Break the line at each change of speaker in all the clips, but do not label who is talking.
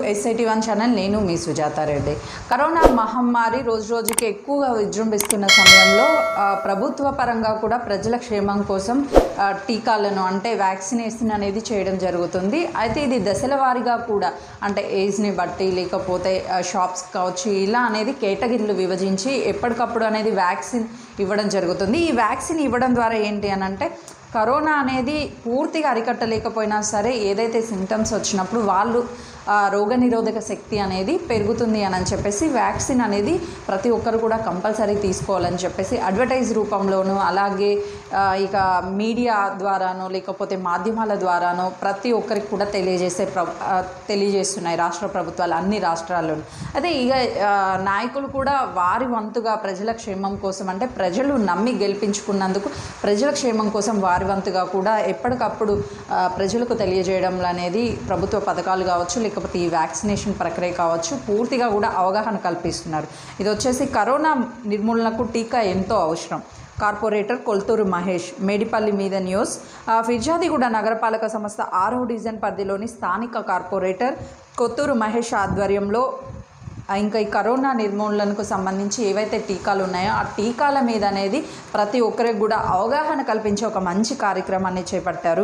SIT one channel నేను మీ Sujatha Reddy corona మహమ్మారి రోజు రోజుకి ఎక్కువగా విజృంభిస్తున్న సమయంలో ఆ, ప్రభుత్వ పరంగా కూడా ప్రజల క్షేమం కోసం ఆ, టీకాలను అంటే వ్యాక్సినేషన్ అనేది చేయడం జరుగుతుంది అయితే ఇది దశల వారీగా కూడా అంటే ఏజ్ని బట్టి లేకపోతే ఆ, షాప్స్ కావచ్చు ఇలా అనేది కేటగిరీలు విభజించి ఎప్పటికప్పుడు అనేది వ్యాక్సిన్ ఇవ్వడం జరుగుతుంది ఈ వ్యాక్సిన్ ఇవ్వడం ద్వారా ఏంటి అని అంటే కరోనా అనేది పూర్తిగా అరికట్టలేకపోయినా సరే ఏదైతే సిమ్టమ్స్ వచ్చినప్పుడు వాళ్ళు ఆ, రోగనిరోధక శక్తి అనేది పెరుగుతుంది అని అని చెప్పేసి వ్యాక్సిన్ అనేది ప్రతి ఒక్కరు కూడా కంపల్సరీ తీసుకోవాలని చెప్పేసి అడ్వర్టైజ్ రూపంలోనూ అలాగే ఆ, ఇక మీడియా ద్వారానో లేకపోతే మాధ్యమాల ద్వారానో ప్రతి ఒక్కరికి కూడా తెలియజేసే ప్ర ఆ, తెలియజేస్తున్నాయి రాష్ట్ర ప్రభుత్వాలు అన్ని రాష్ట్రాల్లోనూ అదే ఇక ఆ, నాయకులు కూడా వారి వంతుగా ప్రజల క్షేమం కోసం అంటే ప్రజలు నమ్మి గెలిపించుకున్నందుకు ప్రజల క్షేమం కోసం వారి వంతుగా కూడా ఎప్పటికప్పుడు ఆ, ప్రజలకు తెలియజేయడం అనేది ప్రభుత్వ పథకాలు కావచ్చు లేకపోతే ఈ వ్యాక్సినేషన్ ప్రక్రియ కావచ్చు పూర్తిగా కూడా అవగాహన కల్పిస్తున్నారు ఇది వచ్చేసి కరోనా నిర్మూలనకు టీకా ఎంతో అవసరం కార్పొరేటర్ కొల్తూరు మహేష్ మేడిపల్లి మీద న్యూస్ ఆ, ఫిర్జాదిగూడ నగరపాలక సంస్థ ఆరో డివిజన్ పరిధిలోని స్థానిక కార్పొరేటర్ కొత్తూరు మహేష్ ఆధ్వర్యంలో ఆ, ఇంకా ఈ కరోనా నిర్మూలనకు సంబంధించి ఏవైతే టీకాలు ఉన్నాయో ఆ టీకాల మీద అనేది ప్రతి ఒక్కరికి కూడా అవగాహన కల్పించే ఒక మంచి కార్యక్రమాన్ని చేపట్టారు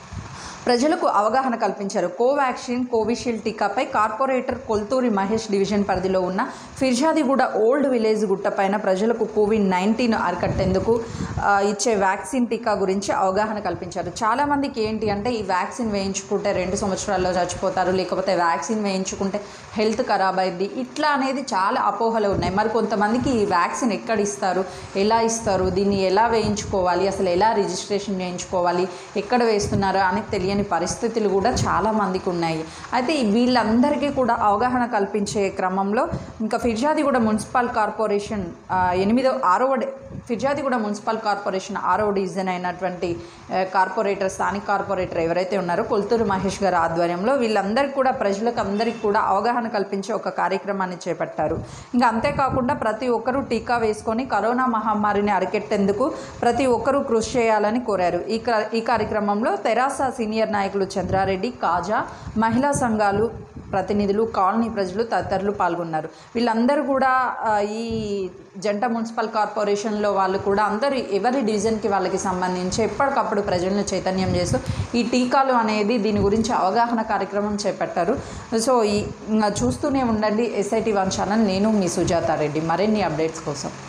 ప్రజలకు అవగాహన కల్పించారు కోవాక్సిన్ కోవిషీల్డ్ టీకాపై కార్పొరేటర్ కొల్తూరి మహేష్ డివిజన్ పరిధిలో ఉన్న ఫిర్జాదిగూడ ఓల్డ్ విలేజ్ గుట్టపైన ప్రజలకు కోవిడ్ నైన్టీన్ అరికట్టేందుకు ఆ, ఇచ్చే వ్యాక్సిన్ టీకా గురించి అవగాహన కల్పించారు చాలామందికి ఏంటి అంటే ఈ వ్యాక్సిన్ వేయించుకుంటే రెండు సంవత్సరాల్లో చచ్చిపోతారు లేకపోతే వ్యాక్సిన్ వేయించుకుంటే హెల్త్ ఖరాబ్ అయింది ఇట్లా అనేది చాలా అపోహలు ఉన్నాయి మరి కొంతమందికి ఈ వ్యాక్సిన్ ఎక్కడ ఇస్తారు ఎలా ఇస్తారు దీన్ని ఎలా వేయించుకోవాలి అసలు ఎలా రిజిస్ట్రేషన్ చేయించుకోవాలి ఎక్కడ వేస్తున్నారు అని తెలియని పరిస్థితులు కూడా చాలా మందికి ఉన్నాయి అయితే ఈ వీళ్ళందరికీ కూడా అవగాహన కల్పించే క్రమంలో ఇంకా ఫిర్జాదిగూడ మున్సిపల్ కార్పొరేషన్ ఆ, ఎనిమిదో ఆరవ డి- ఫిర్జాదిగూడ మున్సిపల్ కార్పొరేషన్ ఆరో డివిజన్ అయినటువంటి ఆ, కార్పొరేటర్ స్థానిక కార్పొరేటర్ ఎవరైతే ఉన్నారో కొల్తూరు మహేష్ గారి ఆధ్వర్యంలో వీళ్ళందరికీ కూడా ప్రజలకు అందరికీ కూడా అవగాహన కల్పించే ఒక కార్యక్రమాన్ని చేపట్టారు ఇంకా అంతేకాకుండా ప్రతి ఒక్కరూ టీకా వేసుకొని కరోనా మహమ్మారిని అరికెట్టేందుకు ప్రతి ఒక్కరూ కృషి చేయాలని కోరారు ఈ కా- ఈ కార్యక్రమంలో తెరాస సీనియర్ నాయకులు చంద్రారెడ్డి కాజా మహిళా సంఘాలు ప్రతినిధులు కాలనీ ప్రజలు తదితరులు పాల్గొన్నారు వీళ్ళందరూ కూడా ఆ, ఈ జంట మున్సిపల్ కార్పొరేషన్లో వాళ్ళు కూడా అందరూ ఎవరి డివిజన్కి వాళ్ళకి సంబంధించి ఎప్పటికప్పుడు ప్రజలను చైతన్యం చేస్తూ ఈ టీకాలు అనేది దీని గురించి అవగాహన కార్యక్రమం చేపట్టారు సో ఈ ఇంకా చూస్తూనే ఉండండి ఎస్ఐటి వన్ ఛానల్ నేను మీ సుజాతారెడ్డి మరిన్ని అప్డేట్స్ కోసం